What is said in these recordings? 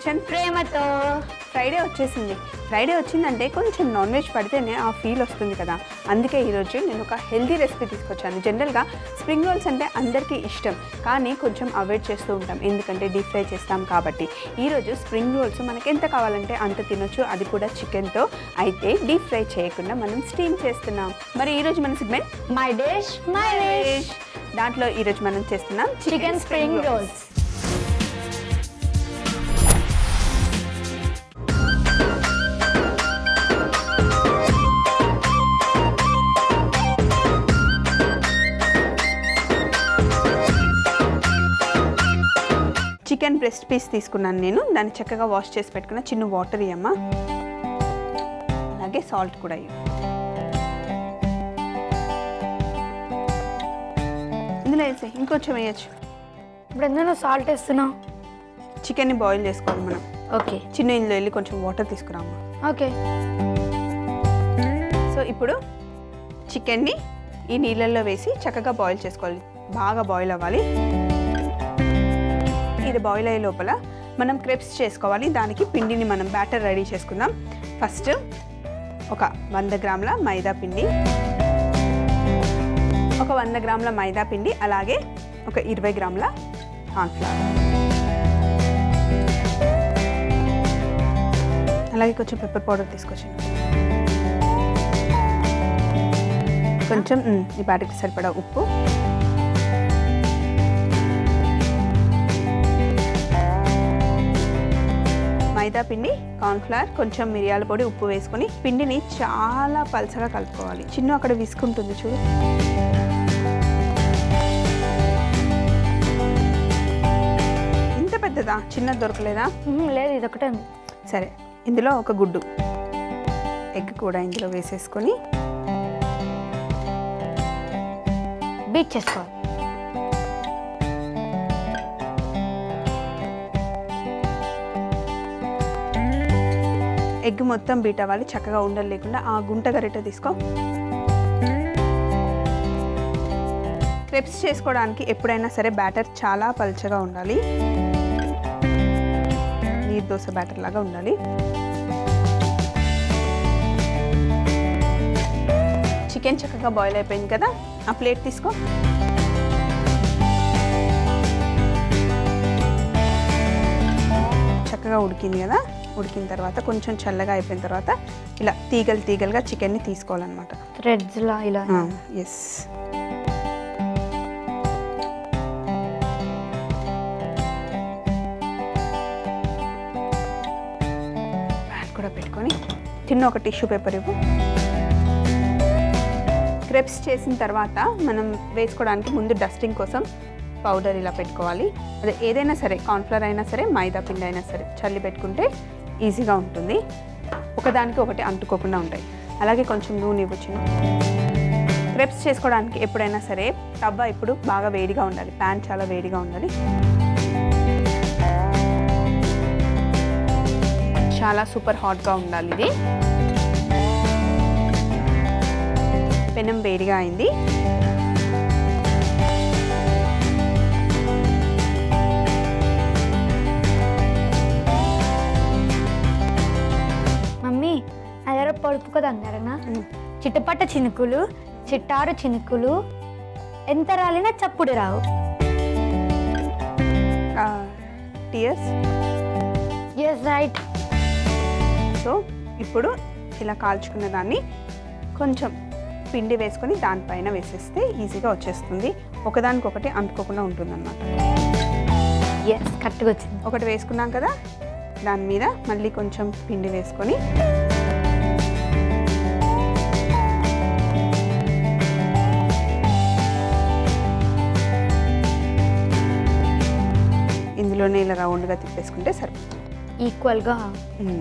Kitchen ప్రేమతో Friday వచ్చేసింది Friday వచ్చిందంటే కొంచెం నాన్ వెజ్ పడితేనే ఆ ఫీల్ వస్తుంది కదా అందుకే ఈరోజు నేను ఒక హెల్దీ రెసిపీ తీసుకొచ్చాను జనరల్గా స్ప్రింగ్ రోల్స్ అంటే అందరికీ ఇష్టం కానీ కొంచెం అవాయిడ్ చేస్తూ ఉంటాం ఎందుకంటే డీప్ ఫ్రై చేస్తాం కాబట్టి ఈరోజు స్ప్రింగ్ రోల్స్ మనకి ఎంత కావాలంటే అంత తినొచ్చు అది కూడా చికెన్తో అయితే డీప్ ఫ్రై చేయకుండా మనం స్టీమ్ చేస్తున్నాం మరి ఈరోజు మన segment my dish my dish దాంట్లో ఈరోజు మనం చేస్తున్నాం chicken spring rolls chicken breast piece తీసుకున్నాను నేను దాన్ని చక్కగా వాష్ చేసి పెట్టుకున్న చిన్న వాటర్ ఇయ్యమ్మా అలాగే సాల్ట్ కూడా ఇవ్వు ఇందులో వేసే ఇంకొంచెం వేయచ్చు ఇప్పుడు ఎందుకు సాల్ట్ వేస్తున్నావు చికెన్ని బాయిల్ చేసుకోవాలి మనం ఓకే చిన్న ఇందులో వెళ్ళి కొంచెం వాటర్ తీసుకురామ్మా ఓకే సో ఇప్పుడు చికెన్ని ఈ నీళ్ళల్లో వేసి చక్కగా బాయిల్ చేసుకోవాలి బాగా బాయిల్ అవ్వాలి ఇది బాయిల్ అయ్యే లోపల మనం క్రెప్స్ చేసుకోవాలి దానికి పిండిని మనం బ్యాటర్ రెడీ చేసుకుందాం ఫస్ట్ ఒక వంద గ్రాముల మైదా పిండి ఒక వంద గ్రాముల మైదా పిండి అలాగే ఒక ఇరవై గ్రాముల కార్న్ఫ్లవర్ అలాగే కొంచెం పెప్పర్ పౌడర్ తీసుకొచ్చాను కొంచెం మ్, ఈ బ్యాటర్కి సరిపడా ఉప్పు మైదా పిండి కార్న్ఫ్లవర్ కొంచెం మిరియాల పొడి ఉప్పు వేసుకొని పిండిని చాలా పలసగా కలుపుకోవాలి చిన్న అక్కడ విసుకుంటుంది చూడు ఇంత పెద్దదా చిన్నది దొరకలేదా మ్మ్, లేదు ఇది ఒకటే ఉంది సరే ఇందులో ఒక గుడ్డు ఎగ్ కూడా ఇందులో వేసేసుకొని బీట్ చేసుకోవాలి ఎగ్ మొత్తం బీట్ అవ్వాలి చక్కగా ఉండలు లేకుండా ఆ గుంట గరిట తీసుకో క్రెప్స్ చేసుకోవడానికి ఎప్పుడైనా సరే బ్యాటర్ చాలా పలుచగా ఉండాలి నీరు దోశ బ్యాటర్ లాగా ఉండాలి చికెన్ చక్కగా బాయిల్ అయిపోయింది కదా ఆ ప్లేట్ తీసుకో చక్కగా ఉడికింది కదా ఉడికిన తర్వాత కొంచెం చల్లగా అయిపోయిన తర్వాత ఇలా తీగలు తీగలుగా చికెన్ని తీసుకోవాలన్నమాట థ్రెడ్స్ లా ఇలా ఎస్ ప్యాన్ కూడా పెట్టుకొని చిన్న ఒక టిష్యూ పేపర్ ఇవ్వు క్రెప్స్ చేసిన తర్వాత మనం వేసుకోవడానికి ముందు డస్టింగ్ కోసం పౌడర్ ఇలా పెట్టుకోవాలి అదే ఏదైనా సరే కార్న్ఫ్లవర్ అయినా సరే మైదా పిండి అయినా సరే చల్లి పెట్టుకుంటే ఈజీగా ఉంటుంది ఒకదానికి ఒకటి అంటుకోకుండా ఉంటాయి అలాగే కొంచెం నూనె ఇవ్వచ్చు క్రెప్స్ చేసుకోవడానికి ఎప్పుడైనా సరే తవ్వ ఇప్పుడు బాగా వేడిగా ఉండాలి ప్యాన్ చాలా వేడిగా ఉండాలి చాలా సూపర్ హాట్గా ఉండాలి ఇది పెనం వేడిగా అయింది మమ్మీ అదర పొడుపు కదా అన్నారనా చిట్టపట్ట చినుకులు చిట్టారు చినుకులు ఎంత రాలినా చప్పుడు రావు టీయర్స్ ఎస్ రైట్ సో ఇప్పుడు ఇలా కాల్చుకున్న దాన్ని కొంచెం పిండి వేసుకొని దానిపైన వేసేస్తే ఈజీగా వచ్చేస్తుంది ఒకదానికొకటి అంటుకోకుండా ఉంటుందన్నమాట ఎస్ కరెక్ట్గా వచ్చింది ఒకటి వేసుకున్నాం కదా దాని మీద మళ్ళీ కొంచెం పిండి వేసుకొని ఇందులోనే ఇలా రౌండ్గా తిప్పేసుకుంటే సరిపోతుంది ఈక్వల్గా మ్మ్.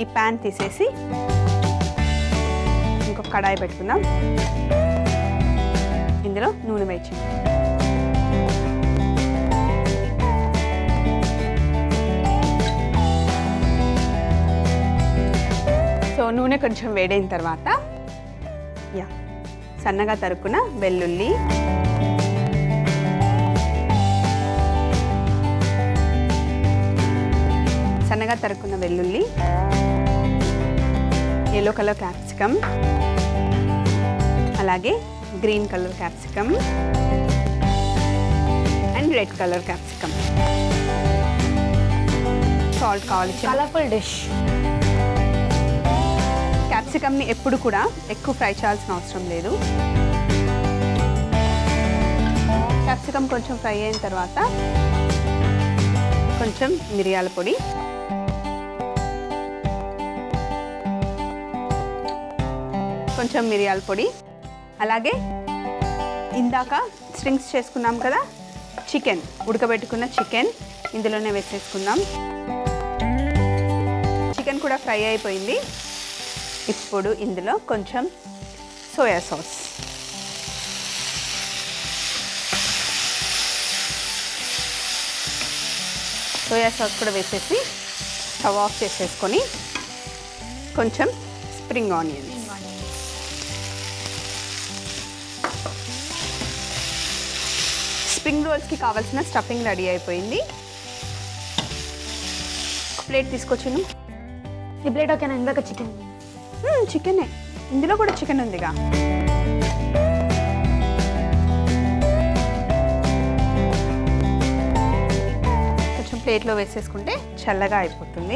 ఈ ప్యాన్ తీసేసి ఇంకొక కడాయి పెట్టుకుందాం ఇందులో నూనె వేయించి సో నూనె కొంచెం వేడైన తర్వాత యా సన్నగా తరుక్కున్న వెల్లుల్లి సన్నగా తరుక్కున్న వెల్లుల్లి ఎల్లో కలర్ క్యాప్సికమ్ అలాగే green colour capsicum and red colour capsicum salt కావాలి చిన్న కలర్ఫుల్ డిష్ క్యాప్సికమ్ని ఎప్పుడు కూడా ఎక్కువ ఫ్రై చేయాల్సిన అవసరం లేదు క్యాప్సికమ్ కొంచెం ఫ్రై అయిన తర్వాత కొంచెం మిరియాల పొడి కొంచెం మిరియాల పొడి అలాగే ఇందాక స్ట్రింగ్స్ చేసుకున్నాం కదా చికెన్ ఉడకబెట్టుకున్న చికెన్ ఇందులోనే వేసేసుకుందాం చికెన్ కూడా ఫ్రై అయిపోయింది ఇప్పుడు ఇందులో కొంచెం సోయా సాస్ సోయా సాస్ కూడా వేసేసి స్టవ్ ఆఫ్ చేసేసుకొని కొంచెం స్ప్రింగ్ ఆనియన్స్ స్ప్రింగ్ రోల్స్కి కావాల్సిన స్టఫింగ్ రెడీ అయిపోయింది ప్లేట్ తీసుకొచ్చాను ఈ ప్లేట్ ఓకేనా ఇందాక చికెన్ చికెనే ఇందులో కూడా చికెన్ ఉందిగా కొంచెం ప్లేట్లో వేసేసుకుంటే చల్లగా అయిపోతుంది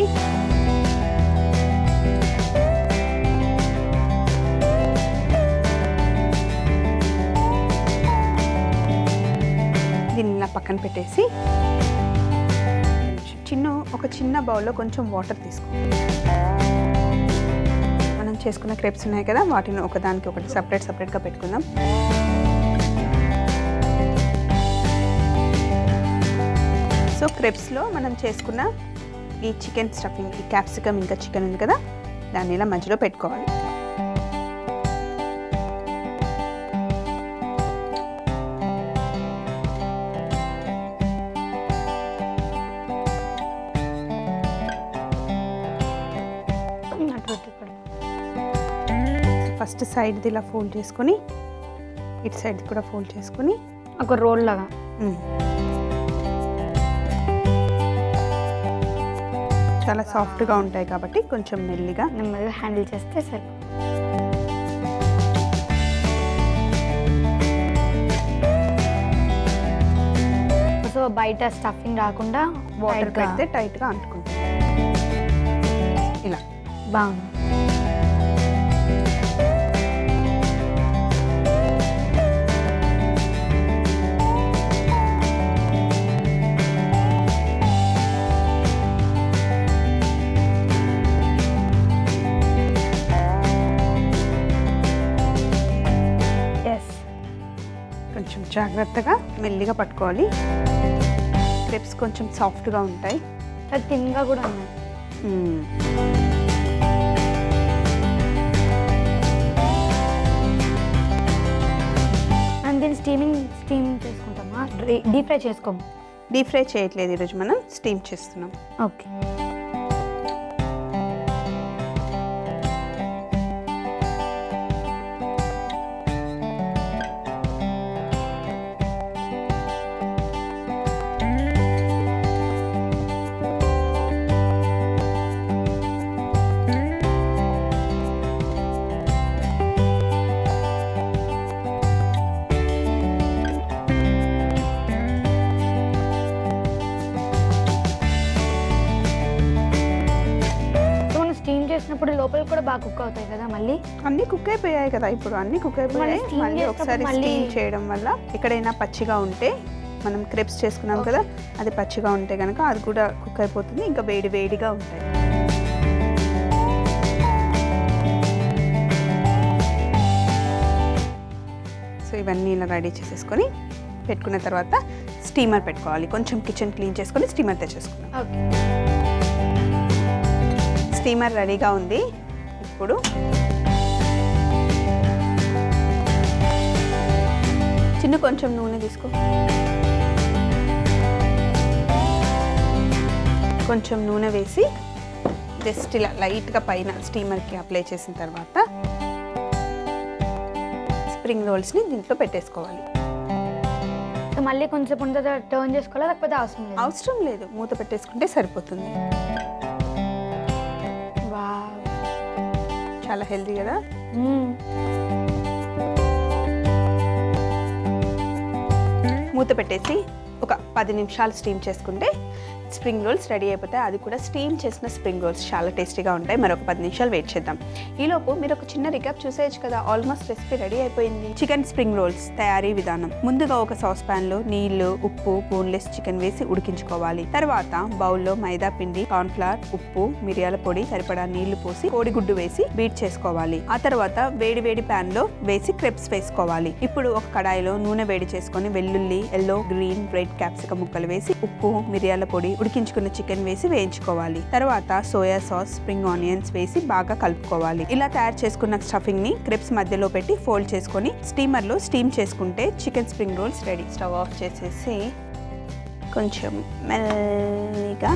దీన్ని ఇలా పక్కన పెట్టేసి చిన్న ఒక చిన్న బౌల్లో కొంచెం వాటర్ తీసుకో మనం చేసుకున్న క్రేప్స్ ఉన్నాయి కదా వాటిని ఒకదానికి ఒకటి సపరేట్ సపరేట్గా పెట్టుకుందాం సో క్రెప్స్లో మనం చేసుకున్న ఈ చికెన్ స్టఫింగ్ ఈ క్యాప్సికమ్ ఇంకా చికెన్ ఉంది కదా దాన్ని ఇలా మధ్యలో పెట్టుకోవాలి అటు పెట్టి ఇక్కడ. ఫస్ట్ సైడ్ది ఇలా ఫోల్డ్ చేసుకొని ఇటు సైడ్ కూడా ఫోల్డ్ చేసుకొని ఒక రోల్ లాగా మ్మ్. చాలా సాఫ్ట్గా ఉంటాయి కాబట్టి కొంచెం మెల్లిగా నెమ్మదిగా హ్యాండిల్ చేస్తే సరే సో బయట స్టఫింగ్ రాకుండా వాటర్ tight గా పెడితే టైట్గా అంటుకుంటుంది ఇలా బాగుంది ఎస్ కొంచెం జాగ్రత్తగా మెల్లిగా పట్టుకోవాలి క్రెప్స్ కొంచెం సాఫ్ట్గా ఉంటాయి అది తిన్గా కూడా ఉన్నాయి మ్మ్. అండ్ దీన్ని స్టీమింగ్ స్టీమ్ చేసుకుంటామా డీప్ ఫ్రై చేసుకోము డీప్ ఫ్రై చేయట్లేదు ఈరోజు మనం స్టీమ్ చేస్తున్నాం ఓకే సో మనం స్టీమ్ చేసినప్పుడు లోపల కూడా బాగా కుక్ అవుతాయి కదా మళ్ళీ అన్నీ కుక్ అయిపోయాయి కదా ఇప్పుడు అన్నీ కుక్ అయిపోయాయి steam మళ్ళీ చేసేటప్పుడు ఒకసారి మళ్ళీ- స్టీమ్ చేయడం వల్ల ఎక్కడైనా పచ్చిగా ఉంటే మనం క్రెప్స్ చేసుకున్నాం కదా అది పచ్చిగా ఉంటే కనుక అది కూడా కుక్ అయిపోతుంది ఇంకా వేడి వేడిగా ఉంటాయి సో ఇవన్నీ ఇలా రెడీ చేసేసుకొని పెట్టుకున్న తర్వాత స్టీమర్ పెట్టుకోవాలి కొంచెం కిచెన్ క్లీన్ చేసుకొని స్టీమర్ తెచ్చేసుకున్నాం ఓకే స్టీమర్ రెడీగా ఉంది ఇప్పుడు చిన్న కొంచెం నూనె తీసుకో కొంచెం నూనె వేసి జస్ట్ ఇలా లైట్గా పైన స్టీమర్కి అప్లై చేసిన తర్వాత స్ప్రింగ్ రోల్స్ని దీంట్లో పెట్టేసుకోవాలి సో మళ్ళీ కొంచెం ఉంటే టర్న్ చేసుకోవాలా లేకపోతే అవసరం లేదు అవసరం లేదు మూత పెట్టేసుకుంటే సరిపోతుంది వావ్. చాలా హెల్తీ కదా మ్మ్. మూత పెట్టేసి ఒక పది నిమిషాలు స్టీమ్ చేసుకుంటే స్ప్రింగ్ రోల్స్ రెడీ అయిపోతాయి అది కూడా స్టీమ్ చేసిన స్ప్రింగ్ రోల్స్ చాలా టేస్టీగా ఉంటాయి మరొక పది నిమిషాలు వెయిట్ చేద్దాం ఈలోపు మీరు ఒక చిన్న రికాప్ చూసేయచ్చు కదా ఆల్మోస్ట్ రెసిపీ రెడీ అయిపోయింది చికెన్ స్ప్రింగ్ రోల్స్ తయారీ విధానం ముందుగా ఒక సాస్ పాన్ లో నీళ్లు ఉప్పు బోన్లెస్ చికెన్ వేసి ఉడికించుకోవాలి తర్వాత బౌల్లో మైదా పిండి కార్న్ఫ్లవర్ ఉప్పు మిరియాల పొడి సరిపడా నీళ్లు పోసి కోడిగుడ్డు వేసి బీట్ చేసుకోవాలి ఆ తర్వాత వేడి వేడి పాన్ లో వేసి క్రెప్స్ వేసుకోవాలి ఇప్పుడు ఒక కడాయిలో నూనె వేడి చేసుకొని వెల్లుల్లి ఎల్లో గ్రీన్ రెడ్ క్యాప్సికం ముక్కలు వేసి ఉప్పు మిరియాల పొడి ఉడికించుకున్న చికెన్ వేసి వేయించుకోవాలి తర్వాత సోయా సాస్ స్ప్రింగ్ ఆనియన్స్ వేసి బాగా కలుపుకోవాలి ఇలా తయారు చేసుకున్న స్టఫింగ్ ని క్రిప్స్ మధ్యలో పెట్టి ఫోల్డ్ చేసుకొని స్టీమర్ లో స్టీమ్ చేసుకుంటే chicken spring rolls ready stove off చేసేసి కొంచెం మెల్లిగా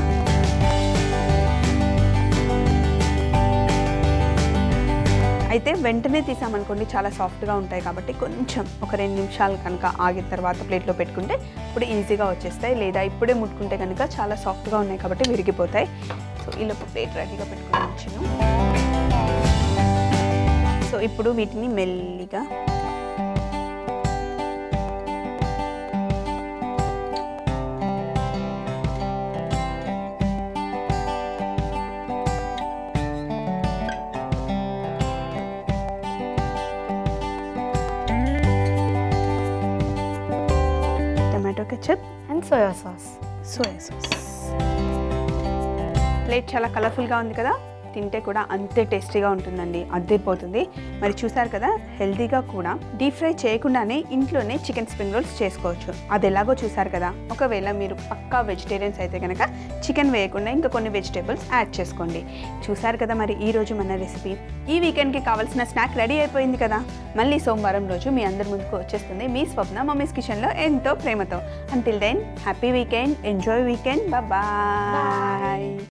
అయితే వెంటనే తీసామనుకోండి చాలా సాఫ్ట్గా ఉంటాయి కాబట్టి కొంచెం ఒక రెండు నిమిషాలు కనుక ఆగిన తర్వాత ప్లేట్లో పెట్టుకుంటే ఇప్పుడు ఈజీగా వచ్చేస్తాయి లేదా ఇప్పుడే ముట్టుకుంటే కనుక చాలా సాఫ్ట్గా ఉన్నాయి కాబట్టి విరిగిపోతాయి సో ఇలా ప్లేట్ రెడీగా పెట్టుకుని ఉంచును సో ఇప్పుడు వీటిని మెల్లిగా tomato ketchup and soya sauce soya sauce plate చాలా కలర్ఫుల్గా ఉంది కదా తింటే కూడా అంతే టేస్టీగా ఉంటుందండి అద్దరిపోతుంది మరి చూసారు కదా హెల్తీగా కూడా డీప్ ఫ్రై చేయకుండానే ఇంట్లోనే చికెన్ స్ప్రింగ్ రోల్స్ చేసుకోవచ్చు అది ఎలాగో చూసారు కదా ఒకవేళ మీరు పక్కా వెజిటేరియన్స్ అయితే కనుక చికెన్ వేయకుండా ఇంకా కొన్ని వెజిటేబుల్స్ యాడ్ చేసుకోండి చూసారు కదా మరి ఈ రోజు మన రెసిపీ ఈ వీకెండ్కి కావాల్సిన స్నాక్ రెడీ అయిపోయింది కదా మళ్ళీ సోమవారం రోజు మీ అందరి ముందుకు వచ్చేస్తుంది మీ స్వప్న మమ్మీస్ కిచెన్లో ఎంతో ప్రేమతో until then happy weekend enjoy weekend bye